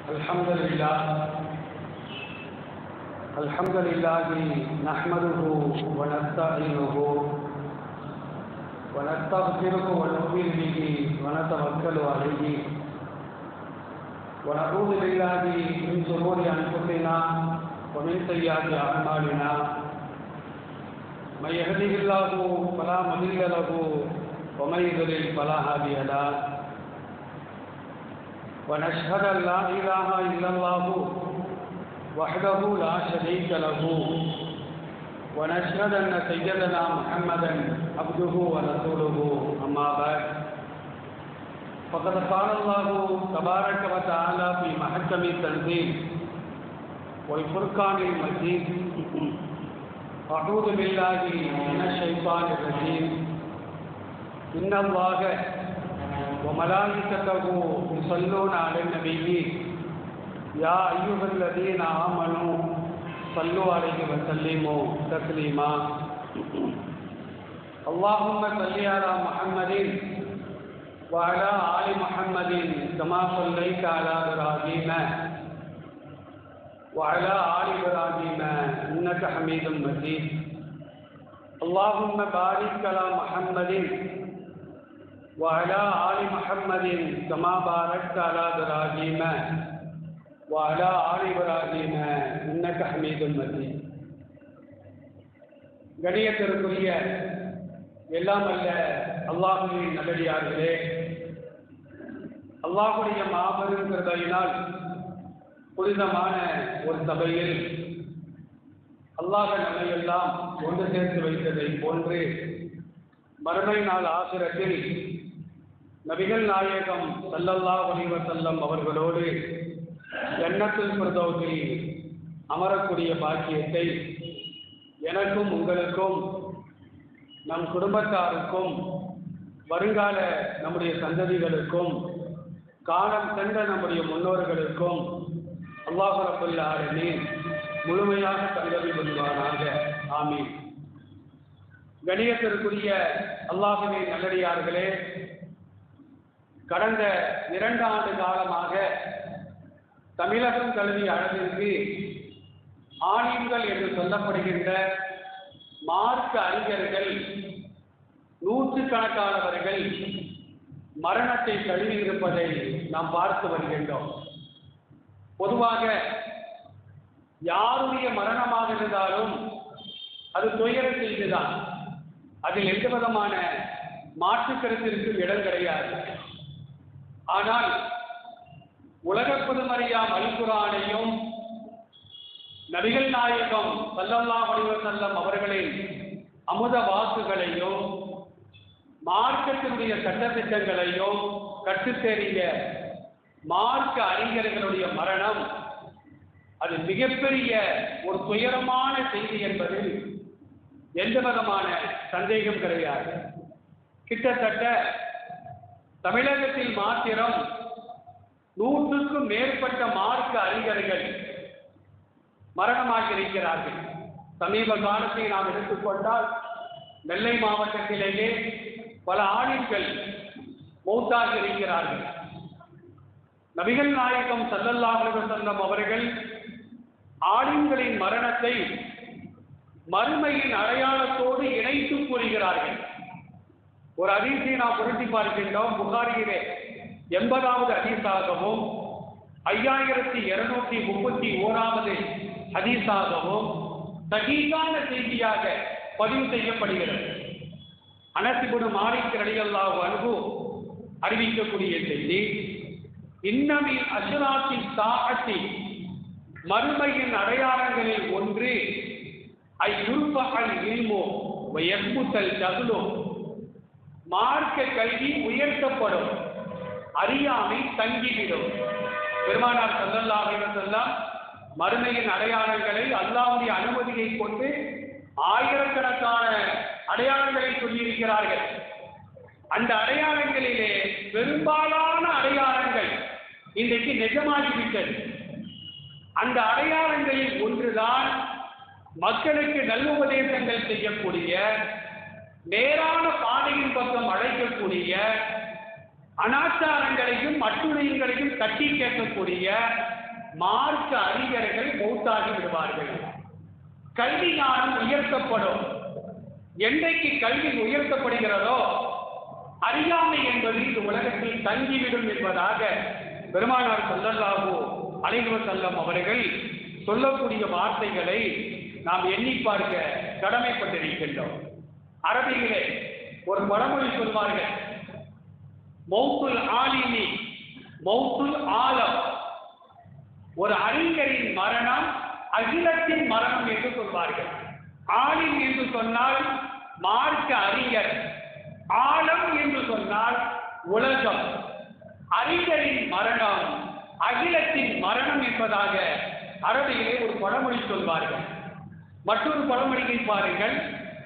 الحمد لله الحمد لله نحمده ونستعينه ونستغفره ونؤمن به ونتوكل عليه ونعوذ بالله من شرور انفسنا ومن سيئات اعمالنا من يهده الله فلا مضل له ومن يضلل فلا هادي له ونشهد أن لا إله إلا الله وحده لا شريك له ونشهد أن سيدنا محمدا عبده ورسوله أما بعد فقد قال الله تبارك وتعالى في محكم التنزيل والفرقان المجيد أعوذ بالله من الشيطان الرجيم إن الله وملائكته يصلون على النبي يا أيها الذين آمنوا صلوا عليه وسلموا تسليما اللهم صل على محمد وعلى آل محمد كما صليت على إبراهيم وعلى آل إبراهيم إنك حميد مجيد اللهم بارك على محمد وعلى آل محمد كما باركت على إبراهيم وعلى آل إبراهيم إنك حميد مجيد கணியத்திற்குரிய எல்லாம் அல்ல அல்லாஹுவின் நல்லடியார்களே அல்லாஹுடைய மாபெரும் கிருபையினால் புனிதமான ஒரு சபையில் அல்லாஹ் நம்மை எல்லாம் ஒன்று சேர்த்து வைத்ததை போன்று மறுமை நாள் ஆசிரத்தில் நபிகள் நாயகம் சல்லல்லா செல்லம் அவர்களோடு எண்ணத்தில் பிரதோசில் அமரக்கூடிய பாக்கியத்தை எனக்கும் உங்களுக்கும் நம் குடும்பத்தாருக்கும் வருங்கால நம்முடைய சந்ததிகளுக்கும் காலம் சென்ற நம்முடைய முன்னோர்களுக்கும் அல்லாஹு ரபுல்லாரனே முழுமையாக தங்கவி கொள்வாராக ஆமீன் கணியத்திற்குரிய அல்லாஹுவே நல்லடியார்களே கடந்த இரண்டு ஆண்டு காலமாக தமிழகம் கல்வி அளவிற்கு ஆணியங்கள் என்று சொல்லப்படுகின்ற மார்க்க அறிஞர்கள் நூற்றுக்கணக்கானவர்கள் மரணத்தை தழுவி இருப்பதை நாம் பார்த்து வருகின்றோம் பொதுவாக யாருடைய மரணமாக இருந்தாலும் அது துயர செய்துதான் அதில் எந்த விதமான மாற்று கருத்திற்கும் இடம் கிடையாது ஆனால் உலக புதுமறியா மல்குரானையும் நபிகள் நாயகம் சல்லல்லா செல்லம் அவர்களின் அமுத வாக்குகளையும் மார்க்கத்தினுடைய சட்டத்திட்டங்களையும் கற்றுத்தேறிய மார்க்க அறிஞர்களுடைய மரணம் அது மிகப்பெரிய ஒரு துயரமான செய்தி என்பதில் எந்த விதமான சந்தேகம் கிடையாது கிட்டத்தட்ட தமிழகத்தில் மாத்திரம் நூற்றுக்கும் மேற்பட்ட மார்க்க அறிஞர்கள் மரணமாகி இருக்கிறார்கள் சமீப காலத்தை நாம் எடுத்துக்கொண்டால் நெல்லை மாவட்டத்திலேயே பல ஆணிகள் மௌத்தாகி இருக்கிறார்கள் நபிகள் நாயகம் சல்லல்லாஹு செல்லம் அவர்கள் ஆணின்களின் மரணத்தை மறுமையின் அடையாளத்தோடு இணைத்து கூறுகிறார்கள் ஒரு அதிசை நாம் புரட்டி பார்க்கின்றோம் புகாரியிலே எண்பதாவது ஹதீஸாகவும் ஐயாயிரத்தி இருநூத்தி முப்பத்தி ஓராவது ஹதீஸாகவும் தகீகான செய்தியாக பதிவு செய்யப்படுகிறது அனசிபுடு மாலிக் ரலியல்லாஹு அனுகு அறிவிக்கக்கூடிய செய்தி இன்னமின் அசுராத்தி சாகத்தி மறுமையின் அடையாளங்களில் ஒன்று ஐயுற்பகல் இல்மோ எம்புத்தல் தகுலோ மார்க்க கல்வி உயர்த்தப்படும் அறியாமை தங்கிவிடும் பெருமானார் சல்லல்லாஹ் செல்லாம் மறுமையின் அடையாளங்களை அல்லாவுடைய அனுமதியை கொண்டு ஆயிரக்கணக்கான அடையாளங்களை சொல்லியிருக்கிறார்கள் அந்த அடையாளங்களிலே பெரும்பாலான அடையாளங்கள் இன்றைக்கு நிஜமாகிவிட்டது அந்த அடையாளங்களில் ஒன்றுதான் மக்களுக்கு நல்லுபதேசங்கள் செய்யக்கூடிய நேரான பாதையின் பக்கம் அழைக்கக்கூடிய அனாச்சாரங்களையும் அட்டுழியங்களையும் தட்டி கேட்கக்கூடிய மார்க்க அறிஞர்கள் மௌத்தாகி விடுவார்கள் கல்வி ஞானம் உயர்த்தப்படும் என்றைக்கு கல்வி உயர்த்தப்படுகிறதோ அறியாமை என்பது இந்த உலகத்தில் தங்கிவிடும் என்பதாக பெருமானார் சொல்லல்லாஹு அலைஹி செல்லம் அவர்கள் சொல்லக்கூடிய வார்த்தைகளை நாம் எண்ணி பார்க்க கடமைப்பட்டிருக்கின்றோம் அரபியிலே ஒரு பழமொழி சொல்வார்கள் மௌத்துல் ஆலிமி மௌத்துல் ஆலம் ஒரு அறிஞரின் மரணம் அகிலத்தின் மரணம் என்று சொல்வார்கள் ஆலிம் என்று சொன்னால் மார்க்க அறிஞர் ஆலம் என்று சொன்னால் உலகம் அறிஞரின் மரணம் அகிலத்தின் மரணம் என்பதாக அரபியிலே ஒரு பழமொழி சொல்வார்கள் மற்றொரு பழமொழியை பாருங்கள்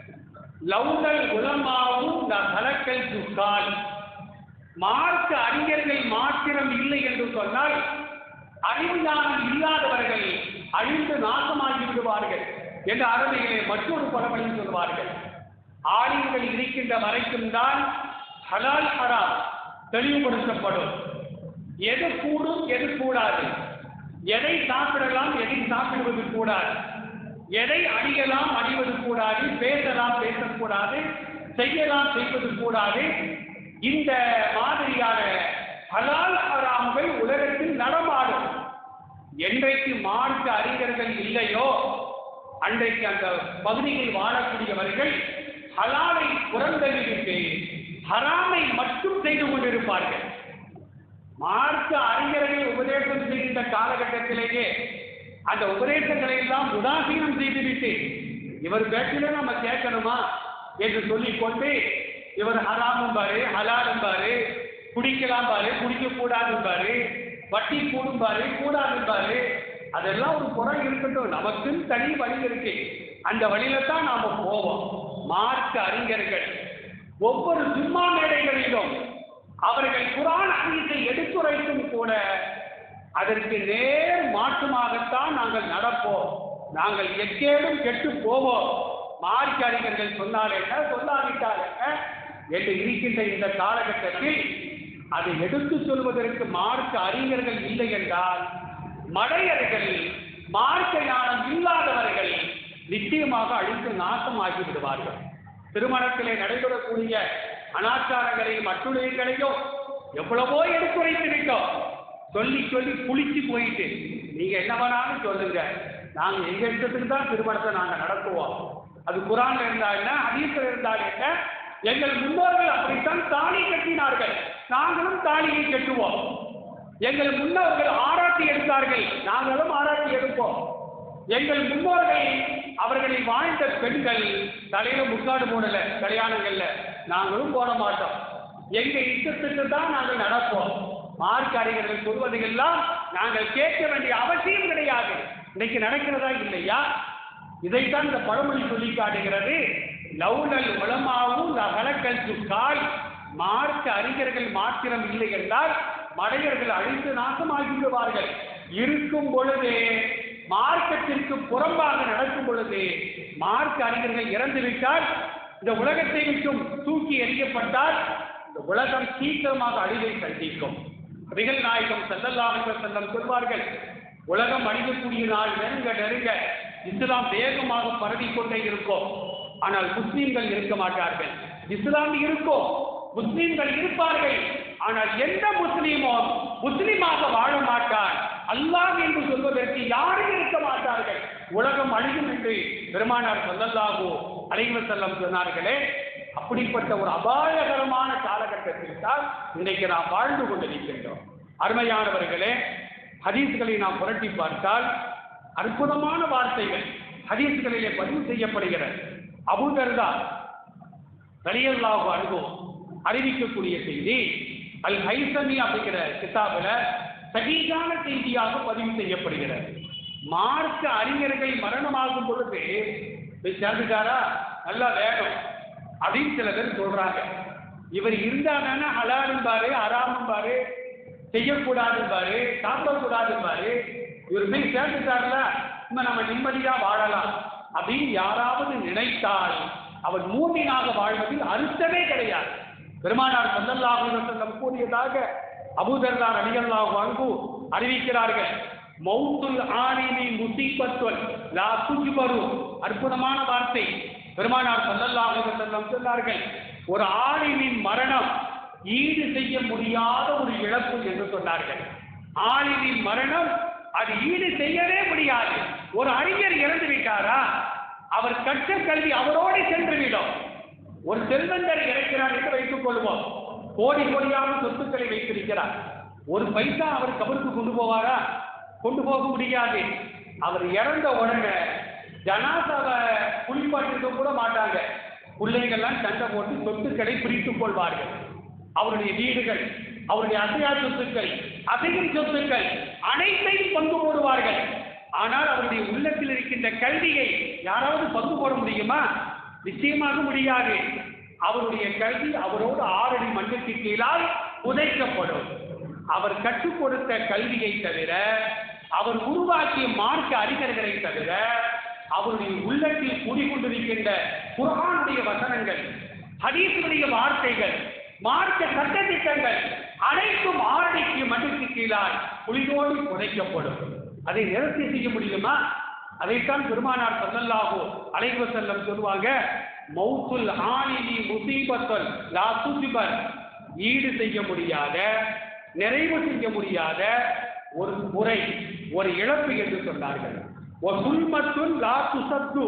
லவுனல் உலமாவும் த கலக்கல் துக்கால் மார்க்க அறிஞர்கள் மாத்திரம் இல்லை என்று சொன்னால் அறிவுஞானம் இல்லாதவர்கள் அழிந்து நாசமாகி விடுவார்கள் என்று அரபியிலே மற்றொரு பழமொழி சொல்வார்கள் ஆலிம்கள் இருக்கின்ற வரைக்கும் தான் ஹலால் ஹராம் தெளிவுபடுத்தப்படும் எது கூடும் எது கூடாது எதை சாப்பிடலாம் எதை சாப்பிடுவது கூடாது எதை அணியலாம் அணிவது கூடாது பேசலாம் பேசக்கூடாது செய்யலாம் செய்வது கூடாது இந்த மாதிரியான ஹலால் ஹராம்கள் உலகத்தில் நடமாடும் என்றைக்கு மார்க்க அறிஞர்கள் இல்லையோ அன்றைக்கு அந்த பகுதியில் வாழக்கூடியவர்கள் ஹலாலை புறந்தள்ளிவிட்டு ஹராமை மட்டும் செய்து கொண்டிருப்பார்கள் மார்க்க அறிஞர்கள் உபதேசம் செய்கின்ற காலகட்டத்திலேயே அந்த உபதேசங்களை எல்லாம் உதாசீனம் செய்துவிட்டு இவர் பேச்சில நம்ம கேட்கணுமா என்று சொல்லிக்கொண்டு இவர் ஹராமும் பாரு ஹலாலும் பாரு குடிக்கலாம் பாரு குடிக்க கூடாதும் பாரு வட்டி கூடும் பாரு கூடாது பாரு அதெல்லாம் ஒரு புறம் இருக்கட்டும் நமக்குன்னு தனி வழி இருக்கு அந்த வழியில தான் நாம போவோம் மார்க்க அறிஞர்கள் ஒவ்வொரு சும்மா மேடைகளிலும் அவர்கள் குரான் ஹதீஸை எடுத்துரைத்தும் கூட அதற்கு நேர் மாற்றமாகத்தான் நாங்கள் நடப்போம் நாங்கள் எக்கேடும் கெட்டு போவோம் மார்க்க அறிஞர்கள் சொன்னால் என்ன சொல்லாவிட்டால் என்ன என்று இருக்கின்ற இந்த காலகட்டத்தில் அதை எடுத்து சொல்வதற்கு மார்க்க அறிஞர்கள் இல்லை என்றால் மடையர்கள் மார்க்க ஞானம் இல்லாதவர்கள் நிச்சயமாக அழித்து நாசமாகி விடுவார்கள் திருமணத்திலே நடைபெறக்கூடிய அனாச்சாரங்களையும் மற்றுடையங்களையும் எவ்வளவோ எடுத்துரைத்து விட்டோம் சொல்லி சொல்லி புளிச்சு போயிட்டு நீங்க என்ன வேணாலும் சொல்லுங்க நாங்க எங்க இஷ்டத்துக்கு தான் திருமணத்தை நாங்க நடத்துவோம் அது குரான்ல இருந்தா என்ன ஹதீஸ்ல இருந்தால் என்ன எங்கள் முன்னோர்கள் அப்படித்தான் தாலி கட்டினார்கள் நாங்களும் தாலியை கட்டுவோம் எங்கள் முன்னோர்கள் ஆராய்ச்சி எடுத்தார்கள் நாங்களும் ஆராய்ச்சி எடுப்போம் எங்கள் முன்னோர்கள் அவர்களை வாழ்ந்த பெண்கள் தலையில முக்காடு போடல கல்யாணங்கள்ல நாங்களும் போட மாட்டோம் எங்க இஷ்டத்துக்கு தான் நாங்கள் நடப்போம் மார்க் அறிஞர்கள் சொல்வதையெல்லாம் நாங்கள் கேட்க வேண்டிய அவசியம் கிடையாது இன்னைக்கு நடக்கிறதா இல்லையா இதைத்தான் இந்த பழமொழி சொல்லி காட்டுகிறது லவுனல் உளமாவும் நகலக்கல் சுக்கால் மார்க்க அறிஞர்கள் மாத்திரம் இல்லை என்றால் மடையர்கள் அழிந்து நாசமாகி விடுவார்கள் இருக்கும் பொழுது மார்க்கத்திற்கு புறம்பாக நடக்கும் பொழுது மார்க்க அறிஞர்கள் இறந்துவிட்டால் இந்த உலகத்தை விட்டும் தூக்கி எறியப்பட்டால் இந்த உலகம் சீக்கிரமாக அழிவை சந்திக்கும் நபிகள் நாயகம் செல்லல்லாஹு செல்லம் சொல்வார்கள் உலகம் அழியக்கூடிய நாள் நெருங்க நெருங்க இஸ்லாம் வேகமாக பரவிக் கொண்டே இருக்கும் ஆனால் முஸ்லீம்கள் இருக்க மாட்டார்கள் இஸ்லாம் இருக்கும் முஸ்லீம்கள் இருப்பார்கள் ஆனால் எந்த முஸ்லீமும் முஸ்லீமாக வாழ மாட்டார் அல்லாஹ் என்று சொல்வதற்கு யாரும் இருக்க மாட்டார்கள் உலகம் அழியும் என்று பெருமானார் சொல்லல்லாகோ அலைவ செல்லம் சொன்னார்களே அப்படிப்பட்ட ஒரு அபாயகரமான காலகட்டத்தில் தான் இன்றைக்கு நாம் வாழ்ந்து கொண்டிருக்கின்றோம் அருமையானவர்களே ஹதீஸ்களை நாம் புரட்டி பார்த்தால் அற்புதமான வார்த்தைகள் ஹதீஸ்களிலே பதிவு செய்யப்படுகிறது அபூதர்தா ரலியல்லாஹு அன்ஹு அறிவிக்கக்கூடிய செய்தி அல் ஹைசமி அப்படிங்கிற கிதாபில் சகிதான செய்தியாக பதிவு செய்யப்படுகிறது மார்க்க அறிஞர்கள் மரணமாகும் பொழுது போய் சேர்ந்துட்டாரா நல்லா வேணும் அப்படின்னு சில பேர் சொல்றாங்க இவர் இருந்தா தானே ஹலாலும் பாரு அறாமும் பாரு செய்யக்கூடாது பாரு சாப்பிடக்கூடாது பாரு இவர் போய் சேர்ந்துட்டார்ல இன்னும் நம்ம நிம்மதியா வாழலாம் அப்படின்னு யாராவது நினைத்தால் அவன் மூமினாக வாழ்வதில் அர்த்தமே கிடையாது பெருமானார் சல்லல்லாஹு அலைஹி வஸல்லம் கூறியதாக அபூதர்தார் அலியல்லாஹு அன்ஹு அறிவிக்கிறார்கள் மௌத்துல் ஆலிமி முசீபத்துல் லா துஜ்பரு அற்புதமான வார்த்தை பெருமானார் ஸல்லல்லாஹு அலைஹி வஸல்லம் சொன்னார்கள் ஒரு ஆலிமின் மரணம் ஈடு செய்ய முடியாத ஒரு இழப்பு என்று சொன்னார்கள் ஆலிமின் மரணம் அது ஈடு செய்யவே முடியாது ஒரு அறிஞர் இறந்து விட்டாரா அவர் கற்ற கல்வி அவரோடு சென்று விடும் ஒரு செல்வந்தர் இறக்கிறார் என்று வைத்துக் கொள்வோம் கோடி கோடியான சொத்துக்களை வைத்திருக்கிறார் ஒரு பைசா அவர் கபருக்கு கொண்டு போவாரா கொண்டு போக முடியாது அவர் இறந்த உடனே ஜனாசாவை குளிப்பாட்டிருக்க கூட மாட்டாங்க பிள்ளைங்கள்லாம் சண்டை போட்டு சொத்துக்களை பிரித்துக் கொள்வார்கள் அவருடைய வீடுகள் அவருடைய அசையா சொத்துக்கள் அசையும் சொத்துக்கள் அனைத்தையும் பங்கு போடுவார்கள் ஆனால் அவருடைய உள்ளத்தில் இருக்கின்ற கல்வியை யாராவது பங்கு போட முடியுமா நிச்சயமாக முடியாது அவருடைய கல்வி அவரோடு ஆறடி மண்ணுக்கு கீழால் புதைக்கப்படும் அவர் கற்றுக் கொடுத்த கல்வியை தவிர அவர் உருவாக்கிய மார்க்க அறிஞர்களை தவிர அவருடைய உள்ளத்தில் குடிகொண்டிருக்கின்ற குரானுடைய வசனங்கள் ஹதீசுடைய வார்த்தைகள் மார்க்க சட்டத்திட்டங்கள் அனைத்தும் ஆரடிக்கு மண்ணுக்கு கீழால் புலிதோடி புதைக்கப்படும் அதை நிறுத்தி செய்ய முடியுமா அதைத்தான் பெருமானார் ஸல்லல்லாஹு அலைஹி வஸல்லம் சொல்வாங்க மௌத்துல் ஆனிலி முசீபத்துல் லா துஜ்பர் ஈடு செய்ய முடியாத நிறைவு செய்ய முடியாத ஒரு குறை ஒரு இழப்பு என்று சொன்னார்கள் ஒரு சுல்மத்துல் லா துசத்து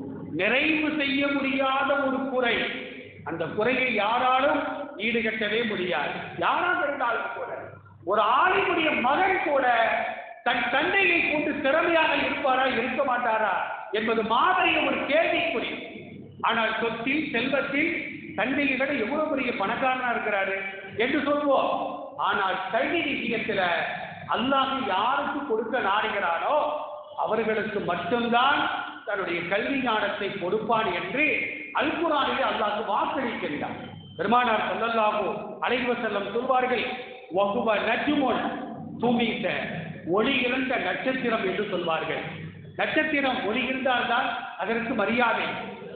நிறைவு செய்ய முடியாத ஒரு குறை அந்த குறையை யாராலும் ஈடுகட்டவே முடியாது யாராக இருந்தாலும் கூட ஒரு ஆளினுடைய மகன் கூட தன் தந்தையை கொண்டு திறமையாக இருப்பாரா இருக்க மாட்டாரா என்பது மாதிரி ஒரு கேள்விக்குறி ஆனால் சொத்தில் செல்வத்தில் தந்தையை விட எவ்வளவு பெரிய பணக்காரனா இருக்கிறாரு என்று சொல்வோம் ஆனால் கல்வி விஷயத்துல அல்லாஹ் யாருக்கு கொடுக்க நாடுகிறானோ அவர்களுக்கு மட்டும்தான் தன்னுடைய கல்வி ஞானத்தை கொடுப்பான் என்று அல்குரானிலே அல்லாஹ் வாக்களிக்கின்றான் பெருமானார் ஸல்லல்லாஹு அலைஹி வஸல்லம் சொல்வார்கள் வஹுவ நஜ்முன் துமித ஒளி இருந்த நட்சத்திரம் என்று சொல்வார்கள் நட்சத்திரம் ஒளி இருந்தால்தான் அதற்கு மரியாதை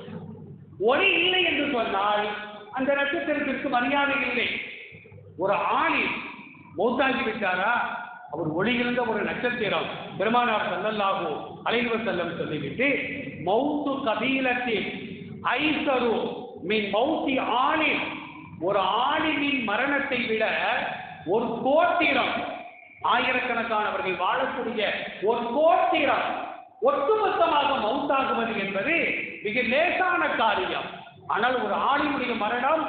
ஒளி இல்லை என்று சொன்னால் அந்த நட்சத்திரத்திற்கு மரியாதை இல்லை ஒரு ஆணி மௌத்தாகி விட்டாரா அவர் ஒளி இருந்த ஒரு நட்சத்திரம் பெருமானார் ஸல்லல்லாஹு அலைஹி வஸல்லம் சொல்லிவிட்டு மௌத்து கபீலத்தில் ஐசரு மின் மௌத்தி ஆணின் ஒரு ஆணினின் மரணத்தை விட ஒரு கோத்திரம் ஆயிரக்கணக்கானவர்கள் வாழக்கூடிய ஒரு கோத்திரம் ஒட்டுமொத்தமாக மௌத்தாகுவது என்பது மிக லேசான காரியம் ஆனால் ஒரு ஆணினுடைய மரணம்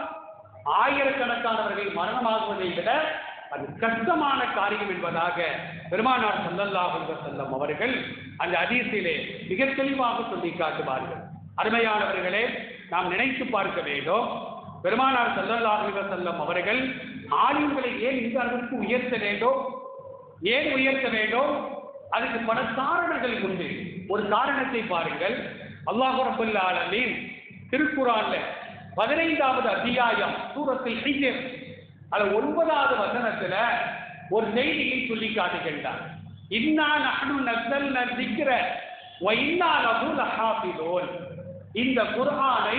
ஆயிரக்கணக்கானவர்கள் மரணமாகுவதை விட அது கஷ்டமான காரியம் என்பதாக பெருமானார் ஸல்லல்லாஹு அலைஹி வஸல்லம் அவர்கள் அந்த ஹதீஸிலே மிக தெளிவாக சொல்லி காட்டுவார்கள் அருமையானவர்களே நாம் நினைத்து பார்க்க வேண்டும் பெருமானார் ஸல்லல்லாஹு அலைஹி வஸல்லம் அவர்கள் ஆலிம்களை ஏன் இந்த அளவுக்கு உயர்த்த வேண்டும் ஏன் உயர்த்த வேண்டும் அதுக்கு பல காரணங்கள் உண்டு ஒரு காரணத்தை பாருங்கள் அல்லாஹ் ரப்பல் ஆலமீன் திருக்குறான்ல பதினைந்தாவது அத்தியாயம் சூரத்தில் ஹிஜர் அது ஒன்பதாவது வசனத்துல ஒரு செய்தியை சொல்லி காட்டுகின்றார் இன்னா நஹ்னு நஸ்ஸல்ன திக்ர வ இன்னா லஹு லஹாஃபிதூன் இந்த குர்ஆனை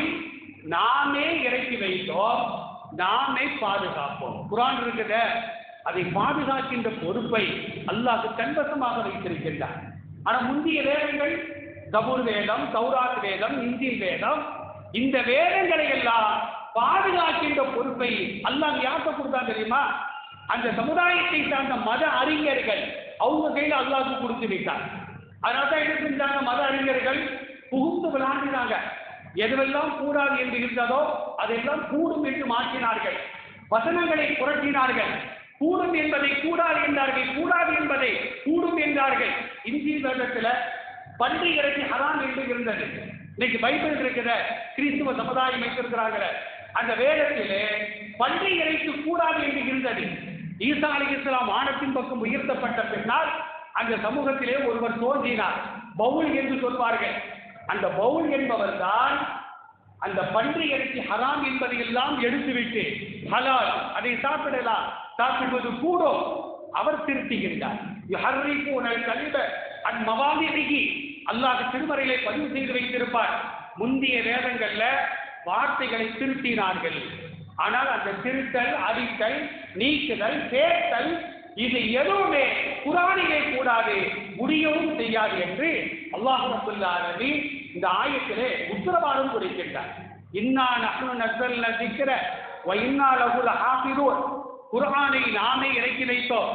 நாமே இறக்கி வைத்தோம் நாமே பாதுகாப்போம் குர்ஆன் இருக்குதே அதை பாதுகாக்கின்ற பொறுப்பை அல்லாஹ் கண்வசமாக வைத்திருக்கின்றார் ஆனா முந்தைய வேதங்கள் கபூர் வேதம் தௌராத் வேதம் இந்தில் வேதம் இந்த வேதங்களை எல்லாம் பாதுகாக்கின்ற பொறுப்பை அல்லாஹ் யார்கிட்ட கொடுத்தா தெரியுமா அந்த சமுதாயத்தை சார்ந்த மத அறிஞர்கள் அவங்க கையில் அல்லாஹ்க்கு கொடுத்து விட்டார் அதனால தான் என்ன செஞ்சாங்க மத அறிஞர்கள் புகுந்து விளையாடினாங்க எதுவெல்லாம் கூடாது என்று இருந்ததோ அதெல்லாம் கூடும் என்று மாற்றினார்கள் வசனங்களை புரட்டினார்கள் கூடும் என்பதை கூடாது என்றார்கள் கூடாது என்பதை கூடும் என்றார்கள் இந்தி வேதத்துல பன்றி இறைச்சி ஹராம் என்று இருந்தது இன்னைக்கு பைபிள் இருக்கிற கிறிஸ்துவ சமுதாயம் வைத்திருக்கிறாங்க அந்த வேதத்திலே பன்றி இறைச்சி கூடாது என்று இருந்தது ஈசா அலி இஸ்லாம் வானத்தின் பக்கம் உயர்த்தப்பட்ட பின்னால் அந்த சமூகத்திலே ஒருவர் தோன்றினார் பவுல் என்று சொல்வார்கள் அந்த பவுல் என்பவர் தான் அந்த பன்றி இறைச்சி ஹராம் என்பதை எல்லாம் எடுத்துவிட்டு ஹலால் அதை சாப்பிடலாம் சாப்பிடுவது கூடும் அவர் திருத்துகின்றார் யுஹர்ரிஃபூனல் கலிப அன் மவாமிஹி அல்லாஹ் திருமறையிலே பதிவு செய்து வைத்திருப்பார் முந்தைய வேதங்கள்ல வார்த்தைகளை திருத்தினார்கள் ஆனால் அந்த திருத்தல் அடித்தல் நீக்குதல் சேர்த்தல் இது எதுவுமே குரானிலே கூடாது முடியவும் செய்யாது என்று அல்லாஹ் ரபுல்லாலமி இந்த ஆயத்திலே உத்தரவாதம் கொடுக்கின்றார் இன்னா நஹ்னு நஸ்ஸல்ன ذிக்ர வ இன்னா லஹு லஹாஃபிதூன் குர்ஆனை நாமே இறக்கி வைத்தோம்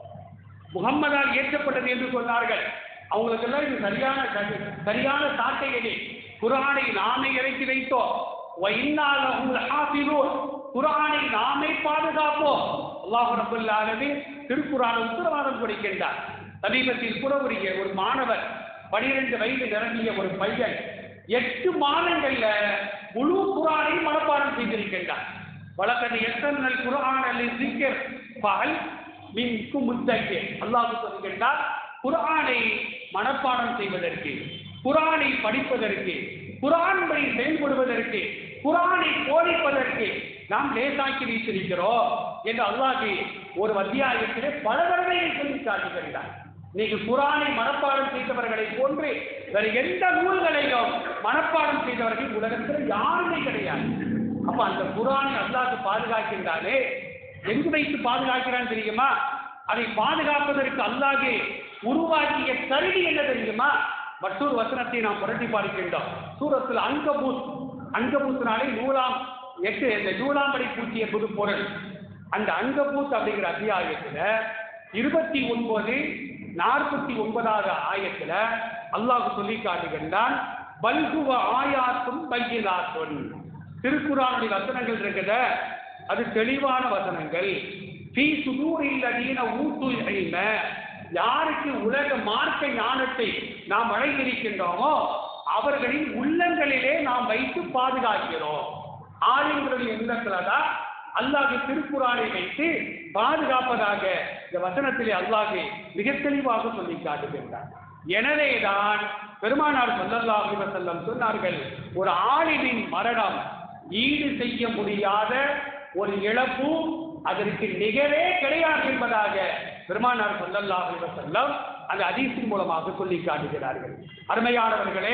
முகம்மதால் ஏற்றப்பட்டது என்று சொன்னார்கள் அவங்களுக்கெல்லாம் இது சரியான கரு- சரியான சாட்டையடி குர்ஆனை நாமே இறக்கி வைத்தோம் வ இன்னா லஹு லஹாஃபிதூன் குர்ஆனை நாமே பாதுகாப்போம் அல்லாஹ் ரப்பல் ஆலமீன் திருக்குர்ஆன் உத்தரவாதம் கொடுக்கின்றார் சமீபத்தில் கூட ஒரு ஒரு மாணவர் பனிரெண்டு வயது நிரம்பிய ஒரு பையன் எட்டு மாதங்கள்ல முழு குரானை மனப்பாடம் செய்திருக்கின்றார் வழக்கது எத்தனல் குரான் சிக்கர் பகல் மின்கு முத்தக்கு அல்லாஹ் சொல்கின்றார் குரானை மனப்பாடம் செய்வதற்கு குரானை படிப்பதற்கு குரான் படி செயல்படுவதற்கு குரானை போதிப்பதற்கு நாம் லேசாக்கி வைத்திருக்கிறோம் என்று அல்லாஹ் ஒரு அத்தியாயத்திலே பல தடவைகள் சொல்லி காட்டுகின்றார் இன்னைக்கு குரானை மனப்பாடம் செய்தவர்களை போன்று வேறு எந்த நூல்களையும் மனப்பாடம் செய்தவர்கள் உலகத்தில் யாருமே கிடையாது அப்ப அந்த குரானை அல்லாஹ் பாதுகாக்கின்றானே எங்கு வைத்து பாதுகாக்கிறான் தெரியுமா அதை பாதுகாப்பதற்கு அல்லாஹ் உருவாக்கிய கருவி என்ன தெரியுமா மற்றொரு வசனத்தை நாம் புரட்டி பார்க்கின்றோம் சூரத்தில் அங்கபூத் அங்கபூத்தினாலே நூலாம் எட்டு இந்த நூலாம்படி பூச்சிய புது பொருள் அந்த அங்கபூத் அப்படிங்கிற அத்தியாயத்துல இருபத்தி ஒன்பது நாற்பத்தி ஒன்பதாவது ஆயத்துல அல்லாஹ் சொல்லி காட்டுகின்றான் பல்குவ ஆயாத்தும் பையிலாத்துன் திருக்குறானுடைய வசனங்கள் இருக்குத அது தெளிவான வசனங்கள் ஃபீ சுதூரில் அதீன ஊத்து இல்ம யாருக்கு உலக மார்க்க ஞானத்தை நாம் வழங்கியிருக்கின்றோமோ அவர்களின் உள்ளங்களிலே நாம் வைத்து பாதுகாக்கிறோம் ஆளுங்களுடைய உள்ளத்துல தான் அல்லாஹ் திருக்குறானை வைத்து பாதுகாப்பதாக இந்த வசனத்திலே அல்லாஹ் மிக தெளிவாக சொல்லி காட்டுகின்றார் எனவேதான் பெருமானார் ஸல்லல்லாஹு அலைஹி வஸல்லம் சொன்னார்கள் ஒரு ஆளினின் மரணம் ஈடு செய்ய முடியாத ஒரு இழப்பு அதற்கு நிகரே கிடையாது என்பதாக பெருமானார் ஸல்லல்லாஹு அலைஹி வஸல்லம் அந்த ஹதீஸின் மூலமாக சொல்லி காட்டுகிறார்கள் அருமையானவர்களே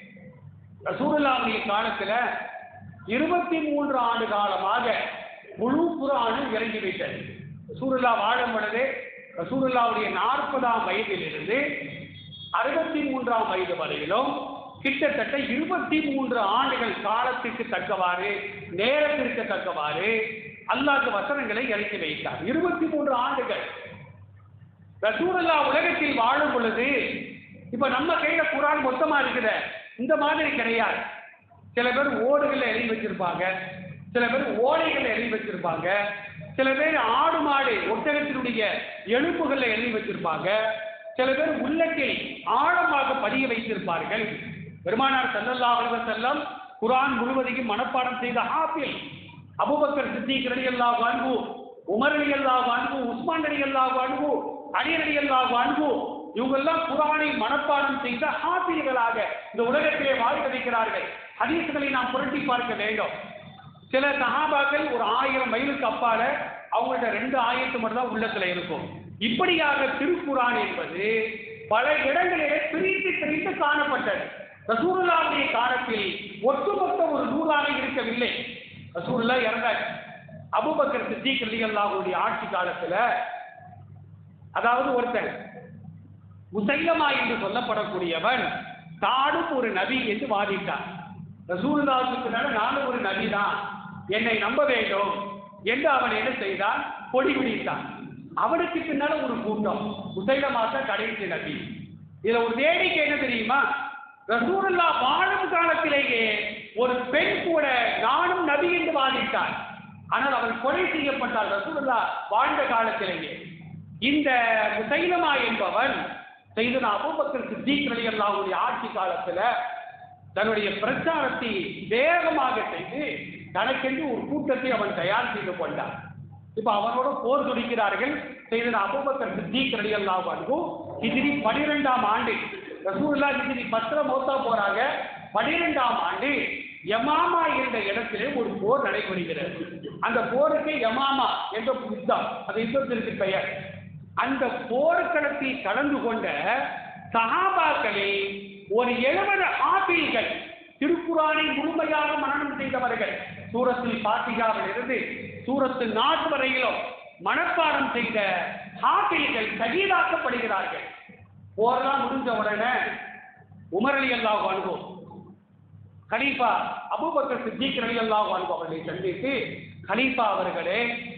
ரசூலுல்லாஹுடைய காலத்துல இருபத்தி மூன்று ஆண்டு காலமாக முழு குரானும் இறங்கிவிட்டது ரசூலுல்லா வாழும் பொழுது ரசூலுல்லாவுடைய நாற்பதாம் வயதிலிருந்து அறுபத்தி மூன்றாம் வயது வரையிலும் கிட்டத்தட்ட இருபத்தி மூன்று ஆண்டுகள் காலத்திற்கு தக்கவாறு நேரத்திற்கு தக்கவாறு அல்லாஹ் வசனங்களை இறக்கி வைத்தார் இருபத்தி மூன்று ஆண்டுகள் ரசூலுல்லா உலகத்தில் வாழும் பொழுது இப்ப நம்ம கையில குரான் மொத்தமா இருக்குது இந்த மாதிரி கிடையாது சில பேர் ஓடுகள்ல எழுதி வச்சிருப்பாங்க சில பேர் ஓலைகள்ல எழுதி வச்சிருப்பாங்க சில பேர் ஆடு மாடு ஒட்டகத்தினுடைய எலும்புகள்ல எழுதி வச்சிருப்பாங்க சில பேர் உள்ளத்தில் ஆழமாக பதிய வைத்திருப்பார்கள் பெருமானார் ஸல்லல்லாஹு அலைஹி வஸல்லம் குர்ஆன் முழுவதையும் மனப்பாடம் செய்த ஹாஃபில் அபூபக்கர் சித்திக் ரலியல்லாஹு அன்ஹு உமர் ரலியல்லாஹு அன்ஹு உஸ்மான் ரலியல்லாஹு அன்ஹு அலி ரலியல்லாஹு அன்ஹு இவங்கெல்லாம் குர்ஆனை மனப்பாடம் செய்த ஹாஃபில்களாக இந்த உலகத்திலே வாழ்ந்திருக்கிறார்கள் ஹதீஸ்களை நாம் புரட்டி பார்க்க வேண்டும் சில சஹாபாக்கள் ஒரு ஆயிரம் மைலுக்கு அப்பால அவங்கள்ட்ட ரெண்டு ஆயிரத்து மட்டும் தான் உள்ளத்துல இருக்கும் இப்படியாக திருக்குரான் என்பது பல இடங்களிலே பிரித்து பிரித்து காணப்பட்டது ரசூலுல்லாவுடைய காலத்தில் ஒட்டுமொத்த ஒரு நூலாக இருக்கவில்லை ரசூலுல்லா இறந்தாச்சு அபூபக்கர் சித்திக் ரலியல்லாஹுடைய ஆட்சி காலத்துல அதாவது ஒருத்தன் முசைலமா என்று சொல்லப்படக்கூடியவன் தானும் ஒரு நபி என்று வாதிட்டான் ரசூலுல்லாவுக்கு பின்னால நானும் ஒரு நபி தான் என்னை நம்ப வேண்டும் என்று அவன் என்ன செய்தான் கொடி பிடித்தான் அவனுக்கு பின்னால ஒரு கூட்டம் முசைலமா தான் கடைசி நபி இதுல ஒரு வேடிக்கை என்ன தெரியுமா ரசூலுல்லா வாழும் காலத்திலேயே ஒரு பெண் கூட நானும் நபி என்று வாதிட்டான் ஆனால் அவன் கொலை செய்யப்பட்டார் ரசூலுல்லா வாழ்ந்த காலத்திலேயே இந்த முசைலமா என்பவன் செய்தனா அபூபக்கர் சித்திக் ரலியல்லாஹுடைய ஆட்சி காலத்துல தன்னுடைய பிரச்சாரத்தை வேகமாக செய்து தனக்கென்று ஒரு கூட்டத்தை அவன் தயார் செய்து கொண்டான் இப்ப அவனோட போர் துடிக்கிறார்கள் செய்தனா அபூபக்கர் சித்திக் ரலியல்லாஹு அன்ஹு ஹிஜ்ரி 12ஆம் ஆண்டு ரசூலுல்லா ஹிஜ்ரி 10 மௌத்தா போறாங்க 12ஆம் ஆண்டு யமாமா என்ற இடத்திலே ஒரு போர் நடைபெறுகிறது அந்த போருக்கு யமாமா என்ற யுத்தம் அந்த யுத்தத்திற்கு பெயர் அந்த போர்க்களத்தில் கலந்து கொண்ட சஹாபாக்களே ஒரு எழுபது ஆபில்கள் திருக்குறானை முழுமையாக மனனம் செய்தவர்கள் சூரத்தில் பாத்திகாவில் இருந்து சூரத்தில் நாட்டு வரையிலும் மனப்பாடம் செய்த ஹாஃபில்கள் சகிதாக்கப்படுகிறார்கள் போரெல்லாம் முடிஞ்ச உடனே உமர் அலி அல்லாஹ் அனுபவம் கலீஃபா அபூபக்கர் சித்திக் அலி அல்லாஹ் அனுபவம் அவர்களை சந்தித்து கலீஃபா அவர்களே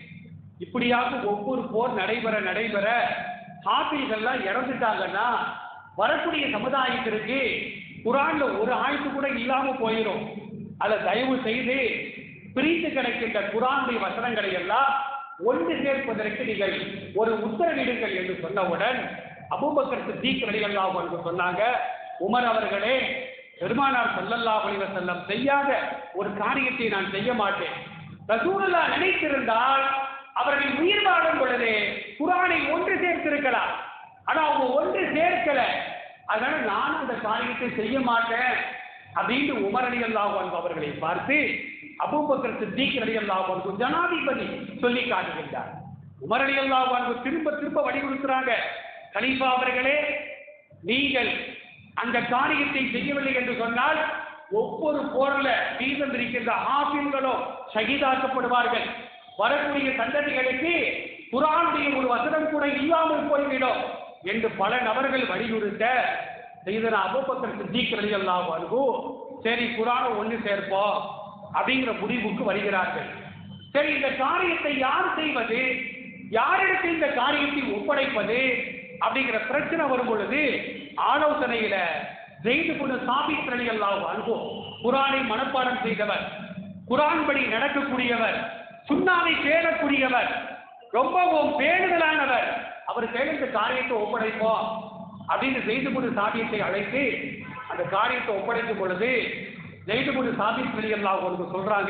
இப்படியாக ஒவ்வொரு போர் நடைபெற நடைபெற ஹாஃபில்கள்லாம் இறந்துட்டாங்கன்னா வரக்கூடிய சமுதாயத்திற்கு குரான்ல ஒரு ஆயத்து கூட இல்லாம போயிடும் அதை தயவு செய்து பிரித்து கிடக்கின்ற குரானுடைய வசனங்களை எல்லாம் ஒன்று சேர்ப்பதற்கு நீங்கள் ஒரு உத்தரவிடுங்கள் என்று சொன்னவுடன் அபூபக்கர் சித்திக் ரலியல்லாஹு அன்ஹு சொன்னாங்க உமர் அவர்களே பெருமானார் ஸல்லல்லாஹு அலைஹி வஸல்லம் செய்யாத ஒரு காரியத்தை நான் செய்ய மாட்டேன் ரசூலுல்லாஹ் நினைத்திருந்தால் அவர்கள் உயிர் வாழும் பொழுதே குரானை ஒன்று சேர்த்திருக்கலாம் ஆனா அவங்க ஒன்று சேர்க்கல அதனால நான் அந்த காரியத்தை செய்ய மாட்டேன் அப்படின்னு உமர் அலி அல்லாஹ் அவர்களை பார்த்து அபூபக்கர் சித்திக் அலி அல்லாஹ் ஜனாதிபதி சொல்லி காட்டுகின்றார் உமர் அலி அல்லாஹ் திரும்ப திரும்ப வலியுறுத்துறாங்க கலீஃபா அவர்களே நீங்கள் அந்த காரியத்தை செய்யவில்லை என்று சொன்னால் ஒவ்வொரு போர்ல மீதம் இருக்கின்ற ஆபின்களும் ஷஹீதாக்கப்படுவார்கள் வரக்கூடிய சந்ததிகளுக்கு குரானுடைய ஒரு வசனம் கூட இல்லாமல் போய்விடும் என்று பல நபர்கள் வலியுறுத்த செய்தன அபூபக்கர் சித்திக் ரலியல்லாஹு அன்ஹு சரி குரானை ஒன்று சேர்ப்போம் அப்படிங்கிற முடிவுக்கு வருகிறார்கள் சரி இந்த காரியத்தை யார் செய்வது யாரிடத்தில் இந்த காரியத்தை ஒப்படைப்பது அப்படிங்கிற பிரச்சனை வரும் பொழுது ஆலோசனையில ஜெயிது கொண்டு சாபித் ரலியல்லாஹு அன்ஹு குரானை மனப்பாடம் செய்தவர் குரான் படி நடக்கக்கூடியவர் சுண்ணாவை பேணக்கூடியவர் ரொம்பவும் பேணுதலானவர் அவர் கையில் இந்த காரியத்தை ஒப்படைப்போம் அப்படின்னு ஜெயிதுபுடு சாபியத்தை அழைத்து அந்த காரியத்தை ஒப்படைக்கும் பொழுது ஜெயிதுபுடு சாபித் வெளியெல்லாம் அவங்களுக்கு சொல்றாங்க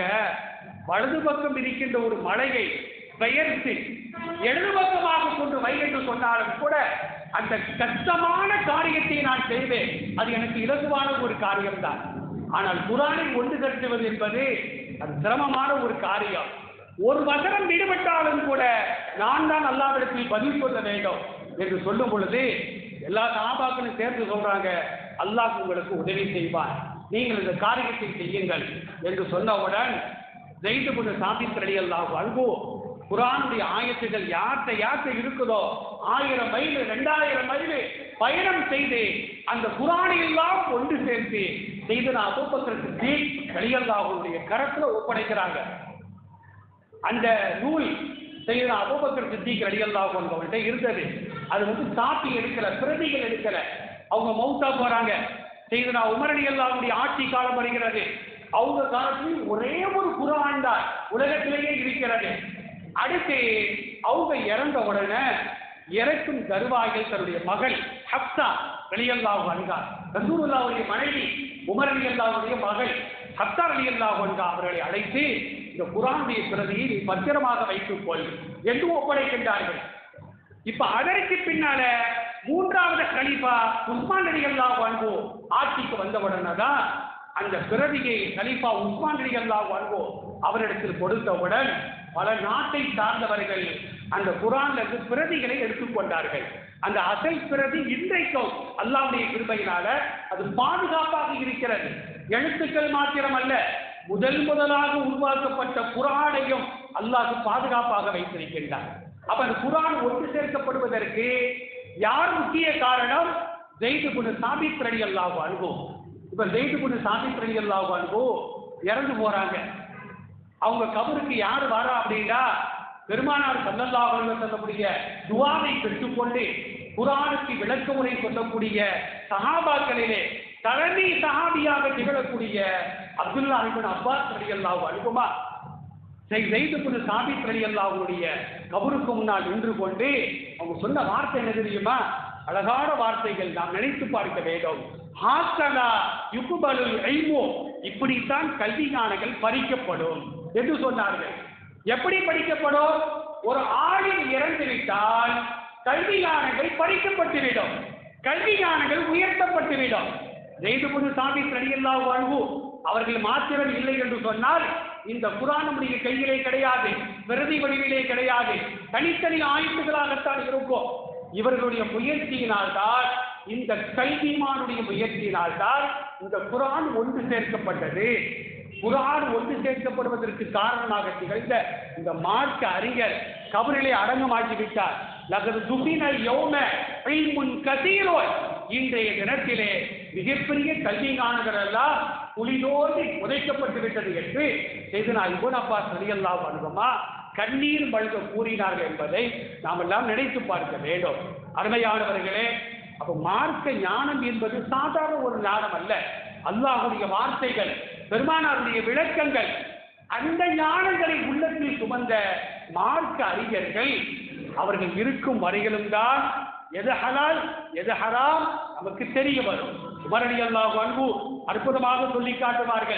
வலது பக்கம் இருக்கின்ற ஒரு மலையை பெயர்த்து இடது பக்கமாக கொண்டு வை என்று சொன்னாலும் கூட அந்த கஷ்டமான காரியத்தை நான் செய்வேன் அது எனக்கு இலகுவான ஒரு காரியம்தான் ஆனால் குரானை ஒன்று கட்டுவது என்பது அது சிரமமான ஒரு காரியம் ஒரு வசனம் விடுபட்டாலும் கூட நான் தான் அல்லாவிடத்தில் பதில் சொல்ல வேண்டும் என்று சொல்லும் பொழுது எல்லா சகாபாக்களும் சேர்ந்து சொல்றாங்க அல்லாஹ் உங்களுக்கு உதவி செய்வார் நீங்கள் இந்த காரியத்தை செய்யுங்கள் என்று சொன்னவுடன் ஜெயித்து கொண்டு சாபித்திரடி அல்லாஹ் அன்பு குரானுடைய ஆயத்துகள் யார்கிட்ட யார்கிட்ட இருக்குதோ ஆயிரம் மைல் ரெண்டாயிரம் மைல் பயணம் செய்து அந்த குரானை எல்லாம் ஒன்று சேர்த்து செய்து நான் அபூபக்கருக்கு வெளியல்லாஹுடைய கரத்துல ஒப்படைக்கிறாங்க அந்த நூல் செய்த அபூபக்கர் சித்திக் ரடிகல்லாஹு அவங்கள்ட்ட இருந்தது அது வந்து காப்பி எடுக்கல பிரதிகள் எடுக்கல அவங்க மௌத்தா போறாங்க செய்தனா உமரடி அல்லாவுடைய ஆட்சி காலம் வருகிறது அவங்க காலத்தில் ஒரே ஒரு குரான் தான் உலகத்திலேயே இருக்கிறது அடுத்து அவங்க இறந்த உடனே இறக்கும் தருவாயில் தன்னுடைய மகள் ஹப்சா வெளியல்லாஹு அன்கா ரசூலுல்லாவுடைய மனைவி உமர் அலி அல்லாவுடைய மகள் ஹப்சா அலி அல்லாஹு அன்கா அவர்களை அழைத்து இந்த குரானுடைய பிரதியை நீ பத்திரமாக வைத்துக் கொள் என்று ஒப்படைக்கின்றார்கள் இப்ப அதற்கு பின்னால மூன்றாவது கலீஃபா உஸ்மான் அலி அல்லாஹ் அன்போ ஆட்சிக்கு வந்தவுடனே தான் அந்த பிரதியை கலீஃபா உஸ்மான் அலி அல்லாஹ் அன்போ அவரிடத்தில் கொடுத்தவுடன் பல நாட்டை சார்ந்தவர்கள் அந்த குரான்ல இருந்து பிரதிகளை எடுத்துக்கொண்டார்கள் அந்த அசல் பிரதி இன்றைக்கும் அல்லாவுடைய கிருபையினால அது பாதுகாப்பாக இருக்கிறது எழுத்துக்கள் மாத்திரம் அல்ல முதல் முதலாக உருவாக்கப்பட்ட குரானையும் அல்லாஹ் பாதுகாப்பாக வைத்திருக்கின்றார் அப்ப அந்த குரான் ஒன்று சேர்க்கப்படுவதற்கு யார் முக்கிய காரணம் ஜெயிது குணு சாபித் ரடி அல்லாஹ் அனுபவம் இப்ப ஜெயிது குணு சாபித் ரடி அல்லாஹ் அனுபவம் இறந்து போறாங்க அவங்க கபருக்கு யார் வரா அப்படின்னா பெருமானார் சல்லல்லாஹு அலைஹி சொல்லக்கூடிய துவாவை பெற்றுக்கொண்டு குரானுக்கு விளக்க உரை சொல்லக்கூடிய சஹாபாக்களிலே தலைமை சஹாபியாக திகழக்கூடிய அப்துல்லா இப்னு அப்பாஸ் ரலியல்லாஹு அன்ஹுமா செய் செய்து கொண்டு சாபித் ரலியல்லாஹுடைய கபருக்கு முன்னால் நின்று கொண்டு அவங்க சொன்ன வார்த்தை என்ன தெரியுமா அழகான வார்த்தைகள் நாம் நினைத்து பார்க்க வேண்டும் ஹாஸ்டலா யுகுபலுல் ஐமோ இப்படித்தான் கல்வி ஞானங்கள் பறிக்கப்படும் என்று சொன்னார்கள் எப்படி படிக்கப்படும் ஒரு ஆளில் இறந்து விட்டால் கல்வி ஞானங்கள் பறிக்கப்பட்டுவிடும் கல்வி ஞானங்கள் உயர்த்தப்பட்டுவிடும் ஜெய்துபுது சாமி ரலியல்லாஹு வாழ்வு அவர்கள் மாத்திரம் இல்லை என்று சொன்னால் இந்த குரான் நம்முடைய கையிலே கிடையாது பிரதி வடிவிலே கிடையாது தனித்தனி ஆயுத்துகளாகத்தான் இருக்கும் இவர்களுடைய முயற்சியினால்தான் இந்த கல்விமானுடைய முயற்சியினால்தான் இந்த குரான் ஒன்று சேர்க்கப்பட்டது குரான் ஒன்று சேர்க்கப்படுவதற்கு காரணமாக திகழ்ந்த இந்த மார்க்க அறிஞர் கபரிலே அடங்கமாக்கி விட்டார் லகது துபினல் யௌம இல்முன் கசீரோன் இன்றைய தினத்திலே மிகப்பெரிய கல்வி ஞானங்களெல்லாம் புலிதோண்டி புதைக்கப்பட்டு விட்டது என்று செய்தனா இபுன் அப்பாஸ் ரலியல்லாஹு அன்ஹுமா கண்ணீர் மல்க கூறினார்கள் என்பதை நாம் எல்லாம் நினைத்து பார்க்க வேண்டும் அருமையானவர்களே அப்ப மார்க்க ஞானம் என்பது சாதாரண ஒரு ஞானம் அல்ல அல்லாஹுடைய வார்த்தைகள் பெருமானாருடைய விளக்கங்கள் அந்த ஞானங்களை உள்ளத்தில் சுமந்த மார்க்க அறிஞர்கள் அவர்கள் இருக்கும் வரையிலும் தான் எது ஹலால் எது ஹராம் நமக்கு தெரிய வரும் உமரடி அல்லாஹ் அன்பு அற்புதமாக சொல்லி காட்டுவார்கள்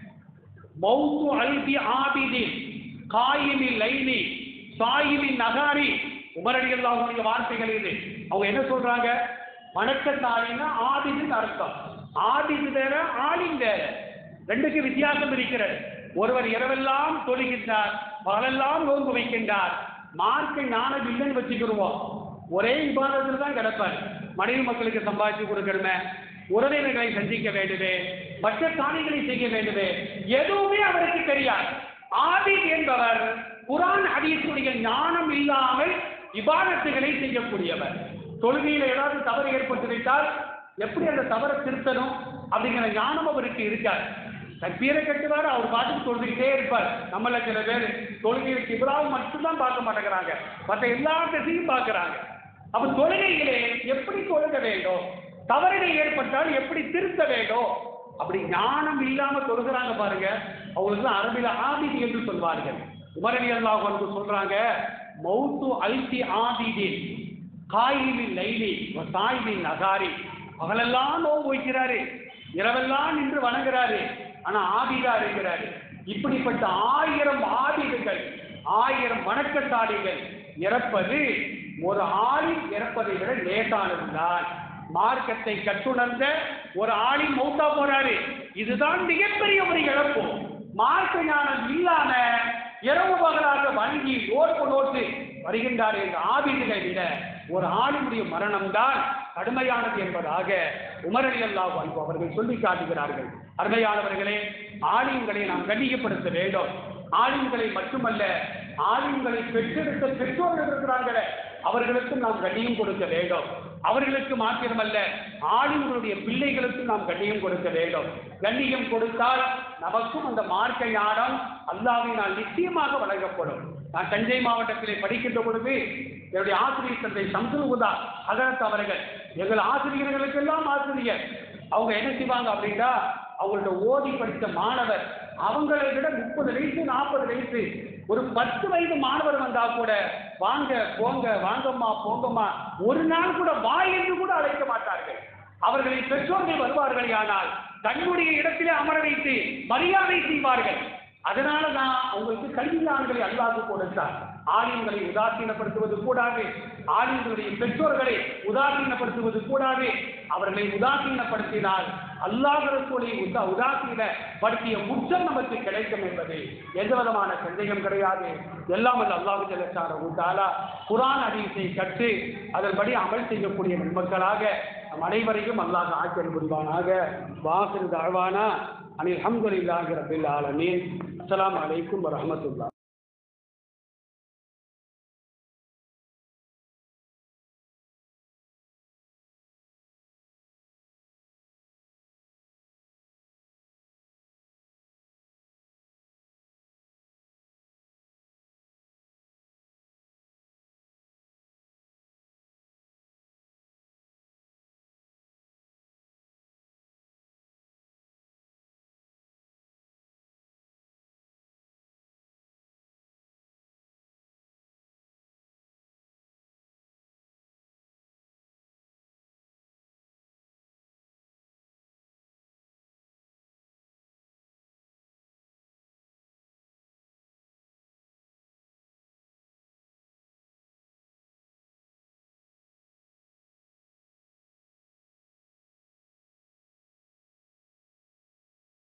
மௌத்து அல்பி ஆபிதின் காயிமின் லைலி சாயிமின் நகாரி உமரடி அல்லாஹுடைய வார்த்தைகள் இது அவங்க என்ன சொல்றாங்க வணக்கத்தாலின்னா ஆபிதுன்னு அர்த்தம் ஆபிது வேற ஆலிம் வேற ரெண்டுக்கு வித்தியாசம் இருக்கிறது ஒருவர் இரவெல்லாம் தொழுகின்றார் பகலெல்லாம் நோன்பு வைக்கின்றார் மார்க்கை ஞானம் இல்லைன்னு வச்சுக்கிடுவோம் ஒரே விவாதத்தில் தான் கிடப்பார் மனைவி மக்களுக்கு சம்பாதிச்சு கொடுக்கணுமே உறவினர்களை சந்திக்க வேண்டுமே மற்ற காணிகளை செய்ய வேண்டுமே எதுவுமே அவருக்கு தெரியாது ஆபித் என்பவர் குரான் ஹதீஸுடைய ஞானம் இல்லாமல் இபாதத்துகளை செய்யக்கூடியவர் தொழுகையில் ஏதாவது தவறு ஏற்பட்டு விட்டால் எப்படி அந்த தவறை திருத்தணும் அப்படிங்கிற ஞானம் அவருக்கு இருக்காது தற்பீரை கட்டுவார் அவர் பாட்டுக்கு தொழுதுகிட்டே இருப்பார் நம்மள சில பேர் தொழுகையில் கிபிலாவும் மட்டும்தான் பார்க்க மாட்டேங்கிறாங்க மற்ற எல்லா திசையும் பார்க்கறாங்க அப்ப தொழுகையிலே எப்படி தொழுக வேண்டும் தவறுகள் ஏற்பட்டால் எப்படி திருத்த வேண்டும் அப்படி ஞானம் இல்லாம தொழுகிறாங்க பாருங்க அவங்களுக்கு தான் அரபில ஆபிதி என்று சொல்வார்கள் உமரவி அல்லாஹ் வந்து சொல்றாங்க மௌத்து அல்தி ஆபிதின் காயிலின் லைலி சாயிலின் நகாரி பகலெல்லாம் நோவு வைக்கிறாரு இரவெல்லாம் நின்று வணங்குறாரு ஆனா ஆபிதா இருக்கிறாரு இப்படிப்பட்ட ஆயிரம் ஆபிதுகள் ஆயிரம் வணக்கத்தாளிகள் இறப்பது ஒரு ஆளில் இறப்பதை விட லேசானதுதான் மார்க்கத்தை கற்றுணர்ந்த ஒரு ஆளின் மௌத்தா போறாரு இதுதான் மிகப்பெரிய ஒரு இழப்பு மார்க்க ஞானம் இல்லாம இரவு பகலாக வங்கி நோட்டு நோட்டு வருகின்றார் என்ற ஆபிதுகளை விட ஒரு ஆளினுடைய மரணம் தான் கடுமையானது என்பதாக உமரலி அல்லாஹ் அன்பு அவர்கள் சொல்லி காட்டுகிறார்கள் அருமையானவர்களே ஆலிம்களை நாம் கண்ணியப்படுத்த வேண்டும் ஆலிம்களை மட்டுமல்ல ஆலிம்களை பெற்றெடுத்த பெற்றோர்கள் இருக்கிறார்களே அவர்களுக்கும் நாம் கண்ணியம் கொடுக்க வேண்டும் அவர்களுக்கு மாத்திரமல்ல ஆலிம்களுடைய பிள்ளைகளுக்கும் நாம் கண்ணியம் கொடுக்க வேண்டும் கண்ணியம் கொடுத்தால் நமக்கும் அந்த மார்க்க ஞானம் அல்லாவினால் நிச்சயமாக வழங்கப்படும் நான் தஞ்சை மாவட்டத்திலே படிக்கின்ற பொழுது என்னுடைய ஆசிரியர் தந்தை சம்சுல் உதா அகரத் அவர்கள் எங்கள் ஆசிரியர்களுக்கெல்லாம் ஆசிரியர் அவங்க என்ன செய்வாங்க அப்படின்னா அவங்கள்ட்ட ஓதி படித்த மாணவர் அவங்களை விட முப்பது வயசு நாற்பது வயசு ஒரு பத்து வயது மாணவர் வந்தா கூட வாங்க போங்க வாங்கம்மா போங்கம்மா ஒரு நாள் கூட வா என்று கூட அழைக்க மாட்டார்கள் அவர்களின் பெற்றோர்கள் வருவார்கள் ஆனால் தன்னுடைய இடத்திலே அமர வைத்து மரியாதை செய்வார்கள் அதனால தான் அவங்களுக்கு கல்வியான்களை அல்லாது கொடுத்தார் ஆலயங்களை உதாசீனப்படுத்துவது கூடாது ஆலயங்களுடைய பெற்றோர்களை உதாசீனப்படுத்துவது கூடாது அவர்களை உதாசீனப்படுத்தினால் அல்லாஹ் ரசூலை உதா உதாசீனப்படுத்திய குற்றம் நமக்கு கிடைக்கும் என்பது எந்த விதமான சந்தேகம் கிடையாது எல்லாம் அல்ல அல்லாஹு ஜல்லஷான உத்தாலா குரான் ஹதீஸை கற்று அதன்படி அமல் செய்யக்கூடிய நன்மக்களாக நம் அனைவரையும் அல்லாஹ் ஆற்றல் புரிவானாக வாசல் தாழ்வானா அனில் அஹமதுல்லாஹி ரபில் ஆலமீன் அஸ்ஸலாமு அலைக்கும் வரஹ்மத்துல்லாஹ்